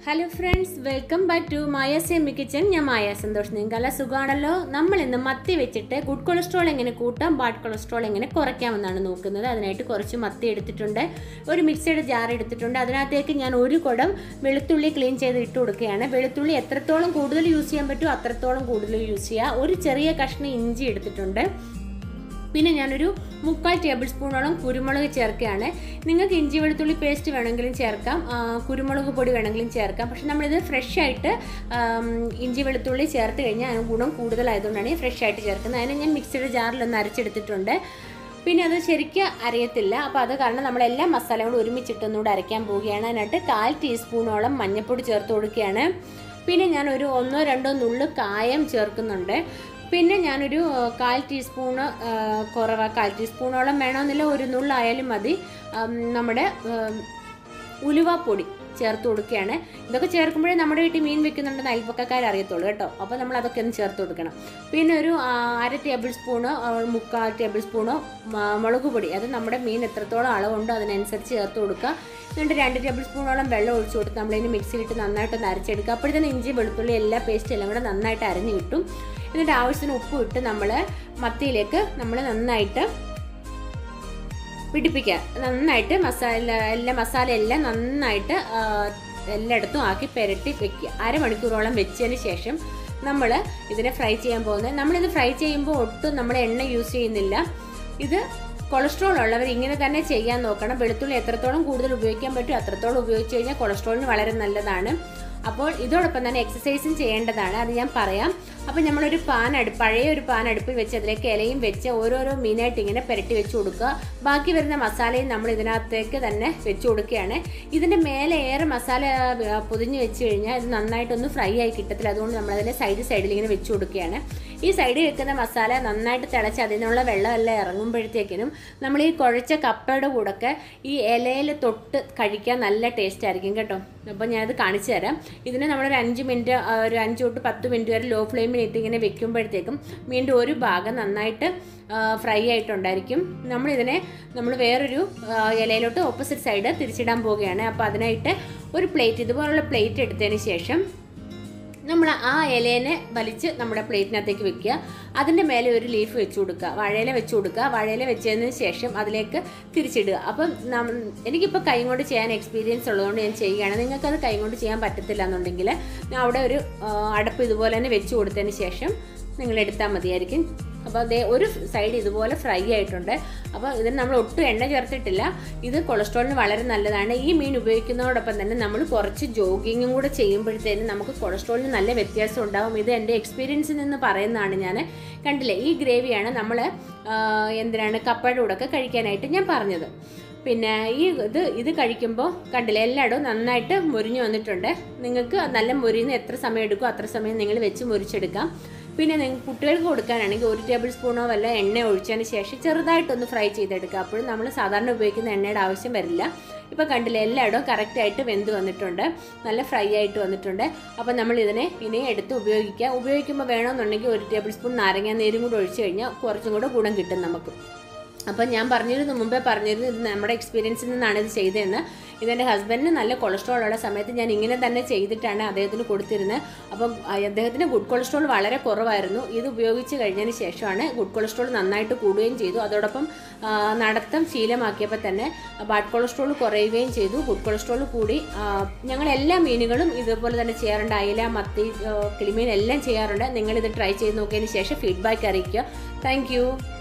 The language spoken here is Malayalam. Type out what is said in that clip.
hello friends welcome back to Maya സെമി കിച്ചൻ ഞാൻ മായ സന്തോഷ് നിങ്ങൾക്ക് നല്ല സുഖമാണല്ലോ നമ്മൾ ഇന്ന് മത്തി വെച്ചിട്ട് ഗുഡ് കൊളസ്ട്രോൾ എങ്ങനെ കൂട്ടാം ബാഡ് കൊളസ്ട്രോൾ എങ്ങനെ കുറയ്ക്കാമെന്നാണ് നോക്കുന്നത് അതിനായിട്ട് കുറച്ച് മത്തി എടുത്തിട്ടുണ്ട് ഒരു മിക്സഡ് ജാർ എടുത്തിട്ടുണ്ട് അതിനകത്തേക്ക് ഞാൻ ഒരു കുടം വെളുത്തുള്ളി ക്ലീൻ ചെയ്ത് ഇട്ട് കൊടുക്കുകയാണ് വെളുത്തുള്ളി എത്രത്തോളം കൂടുതൽ യൂസ് ചെയ്യാൻ പറ്റുമോ അത്രത്തോളം കൂടുതൽ യൂസ് ചെയ്യുക ഒരു ചെറിയ കഷ്ണം ഇഞ്ചി എടുത്തിട്ടുണ്ട് പിന്നെ ഞാനൊരു മുക്കാൽ ടേബിൾ സ്പൂണോളം കുരുമുളക് ചേർക്കുകയാണ് നിങ്ങൾക്ക് ഇഞ്ചി വെളുത്തുള്ളി പേസ്റ്റ് വേണമെങ്കിലും ചേർക്കാം ആ, കുരുമുളക് പൊടി വേണമെങ്കിലും ചേർക്കാം പക്ഷെ നമ്മളിത് ഫ്രഷ് ആയിട്ട് ആം, ഇഞ്ചി വെളുത്തുള്ളി ചേർത്ത് കഴിഞ്ഞാൽ അതിന് ഗുണം കൂടുതലായതുകൊണ്ടാണ് ഈ ഫ്രഷ് ആയിട്ട് ചേർക്കുന്നത് അതിനെ ഞാൻ മിക്സിയുടെ ജാറിലൊന്ന് അരച്ചെടുത്തിട്ടുണ്ട് പിന്നെ അത് ശരിക്കും അരയത്തില്ല അപ്പോൾ അത് കാരണം നമ്മളെല്ലാ മസാലകളും ഒരുമിച്ചിട്ടൊന്നുകൂടെ അരയ്ക്കാൻ പോവുകയാണ് അതിനായിട്ട് കാൽ ടീസ്പൂണോളം മഞ്ഞൾപ്പൊടി ചേർത്ത് കൊടുക്കുകയാണ് പിന്നെ ഞാൻ ഒരു ഒന്നോ രണ്ടോ നുള്ളു കായം ചേർക്കുന്നുണ്ട് പിന്നെ ഞാനൊരു ആ, കാൽ ടീസ്പൂണ് ആ, കുറവ കാൽ ടീസ്പൂണോളം വേണമെന്നില്ല ഒരു നുള്ളായാലും മതി ആം, നമ്മുടെ ആം, ഉലുവാപ്പൊടി ചേർത്ത് കൊടുക്കുകയാണ് ഇതൊക്കെ ചേർക്കുമ്പോഴേ നമ്മുടെ വീട്ടിൽ മീൻ വെക്കുന്നുണ്ടെന്ന് അയൽപ്പക്കക്കാർ അറിയത്തുള്ളൂ കേട്ടോ അപ്പോൾ നമ്മൾ അതൊക്കെ ഒന്ന് ചേർത്ത് കൊടുക്കണം പിന്നെ ഒരു ആ, അര ടേബിൾ സ്പൂണോ ആ, മുക്കാൽ ടേബിൾ സ്പൂണോ മ- മുളക് പൊടി അത് നമ്മുടെ മീൻ എത്രത്തോളം അളവുണ്ടോ അതിനനുസരിച്ച് ചേർത്ത് കൊടുക്കുക എന്നിട്ട് രണ്ട് ടേബിൾ സ്പൂണോളം വെള്ളം ഒഴിച്ചു കൊടുത്ത് നമ്മളതിന് മിക്സിയിലിട്ട് നന്നായിട്ടൊന്ന് അരച്ചെടുക്കുക അപ്പോഴത്തേന് ഇഞ്ചി വെളുത്തുള്ളി എല്ലാ പേസ്റ്റ് എല്ലാം കൂടെ നന്നായിട്ട് അരഞ്ഞ് കിട്ടും എന്നിട്ട് ആവശ്യത്തിന് ഉപ്പ് ഇട്ട് നമ്മൾ മത്തിയിലേക്ക് നമ്മൾ നന്നായിട്ട് പിടിപ്പിക്കുക നന്നായിട്ട് മസാല എല്ലാ മസാല എല്ലാം നന്നായിട്ട് ആ, എല്ലായിടത്തും ആക്കി പുരട്ടി വെക്കുക അരമണിക്കൂറോളം വെച്ചതിന് ശേഷം നമ്മൾ ഇതിനെ ഫ്രൈ ചെയ്യാൻ പോകുന്നത് നമ്മളിത് ഫ്രൈ ചെയ്യുമ്പോൾ ഒട്ടും നമ്മൾ എണ്ണ യൂസ് ചെയ്യുന്നില്ല ഇത് കൊളസ്ട്രോൾ ഉള്ളവർ ഇങ്ങനെ തന്നെ ചെയ്യാൻ നോക്കണം വെളുത്തുള്ളി എത്രത്തോളം കൂടുതൽ ഉപയോഗിക്കാൻ പറ്റും അത്രത്തോളം ഉപയോഗിച്ച് കഴിഞ്ഞാൽ കൊളസ്ട്രോളിന് വളരെ നല്ലതാണ് അപ്പോൾ ഇതോടൊപ്പം തന്നെ എക്സസൈസും ചെയ്യേണ്ടതാണ് അത് ഞാൻ പറയാം അപ്പോൾ നമ്മളൊരു പാൻ അടുപ്പ് പഴയ ഒരു പാൻ അടുപ്പിൽ വെച്ച് അതിലേക്ക് ഇലയും വെച്ച് ഓരോരോ മീനായിട്ട് ഇങ്ങനെ പുരട്ടി വെച്ച് കൊടുക്കുക ബാക്കി വരുന്ന മസാലയും നമ്മൾ ഇതിനകത്തേക്ക് തന്നെ വെച്ച് കൊടുക്കുകയാണ് ഇതിൻ്റെ മേലെ ഏറെ മസാല ആ, പൊതിഞ്ഞ് വെച്ച് കഴിഞ്ഞാൽ ഇത് നന്നായിട്ടൊന്ന് ഫ്രൈ ആയി കിട്ടത്തില്ല അതുകൊണ്ട് നമ്മളതിൻ്റെ സൈഡ് സൈഡിൽ ഇങ്ങനെ വെച്ച് കൊടുക്കുകയാണ് ഈ സൈഡിൽ വെക്കുന്ന മസാല നന്നായിട്ട് തിളച്ച് അതിനുള്ള വെള്ളമെല്ലാം ഇറങ്ങുമ്പോഴത്തേക്കിനും നമ്മൾ ഈ കുഴച്ച കപ്പയുടെ കൂടൊക്കെ ഈ ഇലയിൽ തൊട്ട് കഴിക്കാൻ നല്ല ടേസ്റ്റ് ആയിരിക്കും കേട്ടോ അപ്പോൾ ഞാനത് കാണിച്ചു തരാം ഇതിന് നമ്മളൊരു അഞ്ച് മിനിറ്റ് ആ, ഒരു അഞ്ച് തൊട്ട് പത്ത് മിനിറ്റ് വരെ ലോ ഫ്ലെയിമിൽ ഇട്ട് ഇങ്ങനെ വെക്കുമ്പോഴത്തേക്കും മീൻ്റെ ഒരു ഭാഗം നന്നായിട്ട് ഫ്രൈ ആയിട്ടുണ്ടായിരിക്കും നമ്മളിതിനെ നമ്മൾ വേറൊരു ആ, ഇലയിലോട്ട് ഓപ്പോസിറ്റ് സൈഡ് തിരിച്ചിടാൻ പോവുകയാണ് അപ്പോൾ അതിനായിട്ട് ഒരു പ്ലേറ്റ് ഇതുപോലുള്ള പ്ലേറ്റ് എടുത്തതിന് ശേഷം നമ്മൾ ആ ഇലേനെ വലിച്ച് നമ്മുടെ പ്ലേറ്റിനകത്തേക്ക് വെക്കുക അതിൻ്റെ മേലെ ഒരു ലീഫ് വെച്ച് കൊടുക്കുക വാഴയില വെച്ച് കൊടുക്കുക വാഴയില വെച്ചതിന് ശേഷം അതിലേക്ക് തിരിച്ചിടുക അപ്പം നം- എനിക്കിപ്പോൾ കൈ കൊണ്ട് ചെയ്യാൻ എക്സ്പീരിയൻസ് ഉള്ളതുകൊണ്ട് ഞാൻ ചെയ്യുകയാണ് നിങ്ങൾക്കത് കൈ കൊണ്ട് ചെയ്യാൻ പറ്റത്തില്ല എന്നുണ്ടെങ്കിൽ ഞാൻ അവിടെ ഒരു ആ, അടപ്പ് ഇതുപോലെ തന്നെ വെച്ച് കൊടുത്തതിന് ശേഷം നിങ്ങൾ എടുത്താൽ മതിയായിരിക്കും അപ്പോൾ അതേ ഒരു സൈഡ് ഇതുപോലെ ഫ്രൈ ആയിട്ടുണ്ട് അപ്പോൾ ഇതിന് നമ്മൾ ഒട്ടും എണ്ണ ചേർത്തിട്ടില്ല ഇത് കൊളസ്ട്രോളിന് വളരെ നല്ലതാണ് ഈ മീൻ ഉപയോഗിക്കുന്നതോടൊപ്പം തന്നെ നമ്മൾ കുറച്ച് ജോഗിങ്ങും കൂടെ ചെയ്യുമ്പോഴത്തേനും നമുക്ക് കൊളസ്ട്രോളിന് നല്ല വ്യത്യാസം ഉണ്ടാകും ഇത് എൻ്റെ എക്സ്പീരിയൻസിൽ നിന്ന് പറയുന്നതാണ് ഞാൻ കണ്ടില്ലേ ഈ ഗ്രേവിയാണ് നമ്മൾ എന്തിനാണ് കപ്പയുടെ കൂടെ ഒക്കെ കഴിക്കാനായിട്ട് ഞാൻ പറഞ്ഞത് പിന്നെ ഈ ഇത് ഇത് കഴിക്കുമ്പോൾ കണ്ടില്ലേ എല്ലായിടവും നന്നായിട്ട് മുരിഞ്ഞു വന്നിട്ടുണ്ട് നിങ്ങൾക്ക് നല്ല മുരിയുന്ന എത്ര സമയം എടുക്കും അത്ര സമയം നിങ്ങൾ വെച്ച് മുരിച്ചെടുക്കാം പിന്നെ നിങ്ങൾ കുട്ടികൾക്ക് കൊടുക്കാനാണെങ്കിൽ ഒരു ടേബിൾ സ്പൂണോ വല്ല എണ്ണ ഒഴിച്ചതിന് ശേഷം ചെറുതായിട്ടൊന്ന് ഫ്രൈ ചെയ്തെടുക്കുക അപ്പോഴും നമ്മൾ സാധാരണ ഉപയോഗിക്കുന്ന എണ്ണയുടെ ആവശ്യം വരില്ല ഇപ്പോൾ കണ്ടില്ലേ എല്ലായിടവും കറക്റ്റായിട്ട് വെന്ത് വന്നിട്ടുണ്ട് നല്ല ഫ്രൈ ആയിട്ട് വന്നിട്ടുണ്ട് അപ്പോൾ നമ്മൾ ഇതിനെ ഇനി എടുത്ത് ഉപയോഗിക്കുക ഉപയോഗിക്കുമ്പോൾ വേണമെന്നുണ്ടെങ്കിൽ ഒരു ടേബിൾ സ്പൂൺ നാരങ്ങ നീരും കൂടെ ഒഴിച്ച് കഴിഞ്ഞാൽ കുറച്ചും കൂടെ ഗുണം കിട്ടും നമുക്ക് അപ്പം ഞാൻ പറഞ്ഞിരുന്നു മുമ്പേ പറഞ്ഞിരുന്നു ഇത് നമ്മുടെ എക്സ്പീരിയൻസിൽ നിന്നാണ് ഇത് ചെയ്തതെന്ന് ഇതെൻ്റെ ഹസ്ബൻഡിന് നല്ല കൊളസ്ട്രോൾ ഉള്ള സമയത്ത് ഞാൻ ഇങ്ങനെ തന്നെ ചെയ്തിട്ടാണ് അദ്ദേഹത്തിന് കൊടുത്തിരുന്നത് അപ്പം അദ്ദേഹത്തിന് ഗുഡ് കൊളസ്ട്രോൾ വളരെ കുറവായിരുന്നു ഇത് ഉപയോഗിച്ച് കഴിഞ്ഞതിന് ശേഷമാണ് ഗുഡ് കൊളസ്ട്രോൾ നന്നായിട്ട് കൂടുകയും ചെയ്തു അതോടൊപ്പം ആ, നടത്തം ശീലമാക്കിയപ്പോൾ തന്നെ ബാഡ് കൊളസ്ട്രോൾ കുറയുകയും ചെയ്തു ഗുഡ് കൊളസ്ട്രോൾ കൂടി ആ, ഞങ്ങൾ എല്ലാ മീനുകളും ഇതുപോലെ തന്നെ ചെയ്യാറുണ്ട് അയില മത്തി ആ, കിളിമീൻ എല്ലാം ചെയ്യാറുണ്ട് നിങ്ങളിത് ട്രൈ ചെയ്ത് നോക്കിയതിന് ശേഷം ഫീഡ്ബാക്ക് അറിയിക്കുക താങ്ക്